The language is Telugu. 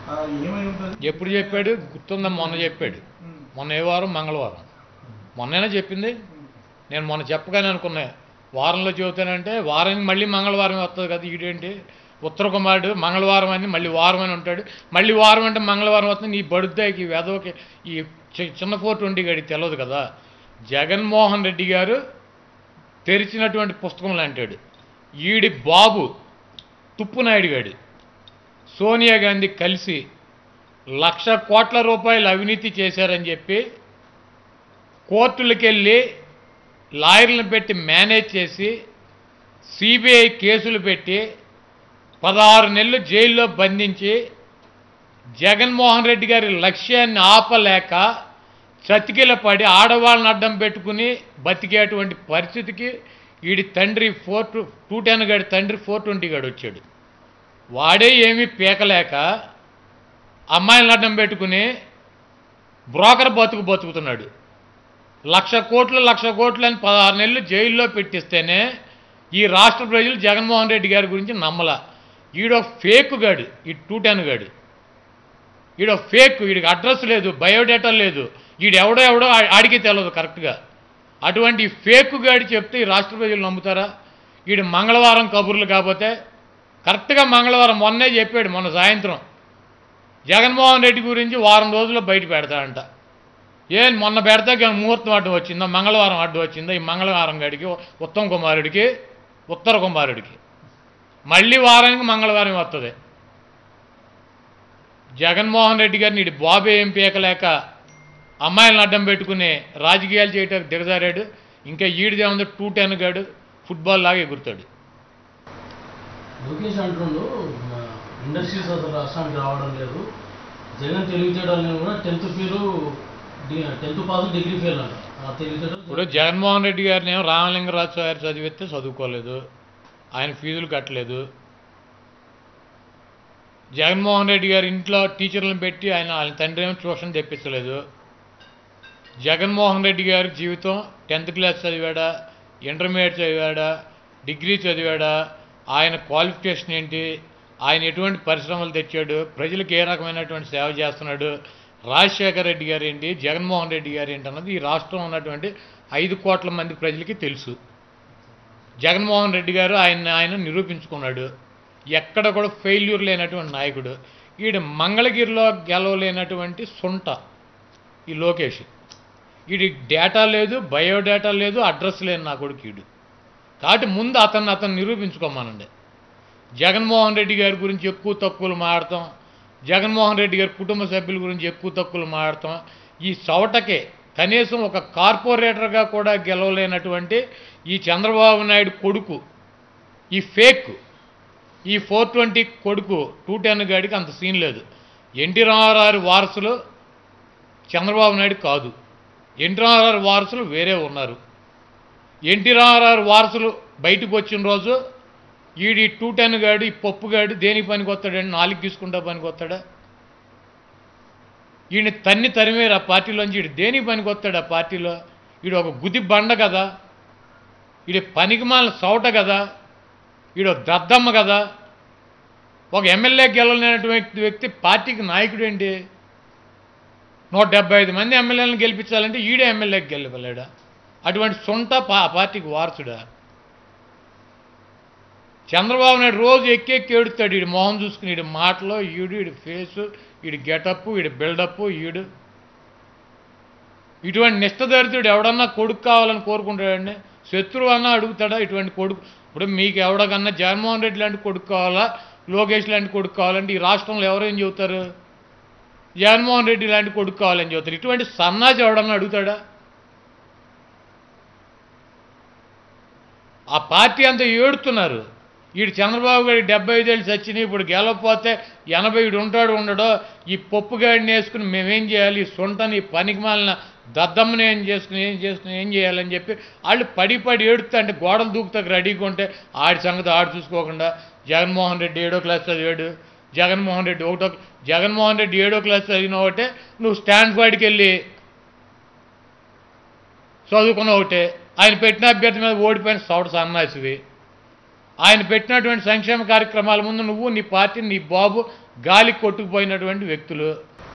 ఆ, ఏమై ఉంటుంది ఎప్పుడు చెప్పాడు గుర్తుందా మొన్న చెప్పాడు ఉమ్, మొన్న ఏ వారం మంగళవారం మొన్నైనా చెప్పింది ఉమ్. నేను మొన్న చెప్పగానే అనుకున్నా వారంలో చెబుతానంటే వారానికి మళ్ళీ మంగళవారం వస్తుంది కదా ఈడేంటి ఉత్తర కుమారుడు మంగళవారం అని మళ్ళీ వారం అని ఉంటాడు మళ్ళీ వారం అంటే మంగళవారం వస్తుంది నీ బడుద్దాయికి వెదవకి ఈ చి- చిన్న ఫోర్ ట్వంటీ గడి తెలియదు కదా జగన్మోహన్ రెడ్డి గారు తెరిచినటువంటి పుస్తకంలో అంటాడు ఈడి బాబు తుప్పునాయుడు గాడి సోనియా గాంధీ కలిసి లక్ష కోట్ల రూపాయలు అవినీతి చేశారని చెప్పి కోర్టులకు వెళ్ళి లాయర్లను పెట్టి మేనేజ్ చేసి సిబిఐ కేసులు పెట్టి పదహారు నెలలు జైల్లో బంధించి జగన్మోహన్ రెడ్డి గారి లక్ష్యాన్ని ఆపలేక చతికిల పడి ఆడవాళ్ళని అడ్డం పెట్టుకుని బతికేటువంటి పరిస్థితికి వీడి తండ్రి ఫోర్ టూ టూ టెన్ గాడి తండ్రి ఫోర్ ట్వంటీ గాడు వచ్చాడు వాడే ఏమీ పీకలేక అమ్మాయిలను అడ్డం పెట్టుకుని బ్రోకర్ బతుకు బతుకుతున్నాడు లక్ష కోట్లు లక్ష కోట్లు అని పదహారు నెలలు జైల్లో పెట్టిస్తేనే ఈ రాష్ట్ర ప్రజలు జగన్మోహన్ రెడ్డి గారి గురించి నమ్మల ఈడో ఫేక్ గాడు ఈ టూ టెన్ గాడు ఈడో ఫేక్ వీడికి అడ్రస్ లేదు బయోడేటా లేదు ఈడు ఎవడో ఎవడో ఆ- ఆడికి తెలియదు కరెక్ట్గా అటువంటి ఫేక్ గాడి చెప్తే ఈ రాష్ట్ర ప్రజలు నమ్ముతారా ఈడు మంగళవారం కబుర్లు కాకపోతే కరెక్ట్గా మంగళవారం మొన్నే చెప్పాడు మొన్న సాయంత్రం జగన్మోహన్ రెడ్డి గురించి వారం రోజుల్లో బయట పెడతాడంట ఏం మొన్న పెడితే కానీ ముహూర్తం అడ్డు వచ్చిందా మంగళవారం అడ్డు వచ్చిందా ఈ మంగళవారం గడికి ఉత్తమ్ కుమారుడికి ఉత్తర కుమారుడికి మళ్ళీ వారానికి మంగళవారం వస్తుంది జగన్మోహన్ రెడ్డి గారిని ఇటు బాబే ఏం పీకలేక అమ్మాయిలను అడ్డం పెట్టుకుని రాజకీయాలు చేయటానికి దిగజారాడు ఇంకా ఈడిదే ఉంది టూ టెన్ గాడు ఫుట్బాల్ లాగా ఎగురుతాడు లోకేష్ అంటుండు మా ఇండస్ట్రీస్ అసలు రాష్ట్రానికి రావడం లేదు జగన్ తెలివితేడాలని కూడా tenth fail tenth pass degree fail అంట ఆ తెలివితేటలు ఇప్పుడు జగన్మోహన్ రెడ్డి గారిని ఏమో రామలింగరాజు గారు చదివిస్తే చదువుకోలేదు ఆయన ఫీజులు కట్టలేదు జగన్మోహన్ రెడ్డి గారి ఇంట్లో టీచర్లను పెట్టి ఆయన ఆయన తండ్రి ఏమో ట్యూషన్ తెప్పించలేదు జగన్మోహన్ రెడ్డి గారి జీవితం టెన్త్ క్లాస్ చదివాడా ఇంటర్మీడియట్ చదివాడా డిగ్రీ చదివాడా ఆయన క్వాలిఫికేషన్ ఏంటి ఆయన ఎటువంటి పరిశ్రమలు తెచ్చాడు ప్రజలకు ఏ రకమైనటువంటి సేవ చేస్తున్నాడు రాజశేఖర రెడ్డి గారు ఏంటి జగన్మోహన్ రెడ్డి గారు ఏంటి అన్నది ఈ రాష్ట్రం ఉన్నటువంటి ఐదు కోట్ల మంది ప్రజలకి తెలుసు జగన్మోహన్ రెడ్డి గారు ఆయన ఆయన నిరూపించుకున్నాడు ఎక్కడ కూడా ఫెయిల్యూర్ లేనటువంటి నాయకుడు ఈడు మంగళగిరిలో గెలవలేనటువంటి సొంట ఈ లోకేష్ వీడి డేటా లేదు బయోడేటా లేదు అడ్రస్ లేని నా కొడుకు ఈడు కాబట్టి ముందు అతన్ని అతను నిరూపించుకోమనండి జగన్మోహన్ రెడ్డి గారి గురించి ఎక్కువ తక్కువలు మాడతాం జగన్మోహన్ రెడ్డి గారి కుటుంబ సభ్యుల గురించి ఎక్కువ తక్కువలు మాడతాం ఈ చవటకే కనీసం ఒక కార్పొరేటర్గా కూడా గెలవలేనటువంటి ఈ చంద్రబాబు నాయుడు కొడుకు ఈ ఫేక్ ఈ ఫోర్ ట్వంటీ కొడుకు టూ టెన్ గాడికి అంత సీన్ లేదు ఎన్టీ రామారావు వారసులు చంద్రబాబు నాయుడు కాదు ఎన్టీ రామారావు వారసులు వేరే ఉన్నారు ఎన్టీ రామారావు వారసులు బయటకు వచ్చిన రోజు ఈడి టూ టెన్ గాడు ఈ పప్పు గాడు దేనికి పనికి వస్తాడండి నాలుగు తీసుకుంటా పనికి వస్తాడా ఈయన తన్ని తరిమేరు ఆ పార్టీలోంచి ఈడు దేనికి పనికి వస్తాడు ఆ పార్టీలో ఈడు ఒక గుది బండ కదా ఈడు పనికి మాలిన సౌట కదా ఈడు దద్దమ్మ కదా ఒక ఎమ్మెల్యే గెలవలేనటువంటి వ్యక్తి పార్టీకి నాయకుడు ఏంటి నూట డెబ్బై ఐదు మంది ఎమ్మెల్యేలను గెలిపించాలంటే ఈడే ఎమ్మెల్యేకి గెలవలేడా అటువంటి సొంత పా పార్టీకి వారసుడా చంద్రబాబు నాయుడు రోజు ఎక్కి ఎక్కి ఏడుస్తాడు ఈడు మొహం చూసుకుని ఈడు మాటలో ఈడు ఈడు ఫేసు ఈడు గెటప్ ఈడు బిల్డప్ ఈడు ఇటువంటి నిష్టదరిద్రుడు ఎవడన్నా కొడుకు కావాలని కోరుకుంటాడండి శత్రువు అన్నా అడుగుతాడా ఇటువంటి కొడుకు ఇప్పుడు మీకు ఎవడకన్నా జగన్మోహన్ రెడ్డి లాంటి కొడుకు కావాలా లోకేష్ లాంటి కొడుకు కావాలంటే ఈ రాష్ట్రంలో ఎవరేం చెబుతారు జగన్మోహన్ రెడ్డి లాంటి కొడుకు కావాలని చెబుతారు ఇటువంటి సన్నాసి ఎవడన్నా అడుగుతాడా ఆ పార్టీ అంతా ఏడుతున్నారు వీడు చంద్రబాబు గారి డెబ్బై ఐదేళ్ళు చచ్చినాయి ఇప్పుడు గెలవకపోతే ఎనభై ఈడు ఉంటాడు ఉండడో ఈ పప్పు గాడిని వేసుకుని మేమేం చేయాలి ఈ సొంటని ఈ పనికి మాలిన దద్దమ్మని ఏం చేసుకుని ఏం చేసుకుని ఏం చేయాలని చెప్పి వాళ్ళు పడి పడి ఏడుతా అంటే గోడలు దూకుతాకు రెడీగా ఉంటే ఆడి సంగతి ఆడు చూసుకోకుండా జగన్మోహన్ రెడ్డి ఏడో క్లాస్ చదివాడు జగన్మోహన్ రెడ్డి ఒకటో జగన్మోహన్ రెడ్డి ఏడో క్లాస్ చదివిన ఒకటే నువ్వు స్టాన్ఫర్డ్కి వెళ్ళి చదువుకున్న ఒకటే ఆయన పెట్టిన అభ్యర్థి మీద ఓడిపోయిన సౌట సన్నాసివి ఆయన పెట్టినటువంటి సంక్షేమ కార్యక్రమాల ముందు నువ్వు నీ పార్టీ నీ బాబు గాలి కొట్టుకుపోయినటువంటి వ్యక్తులు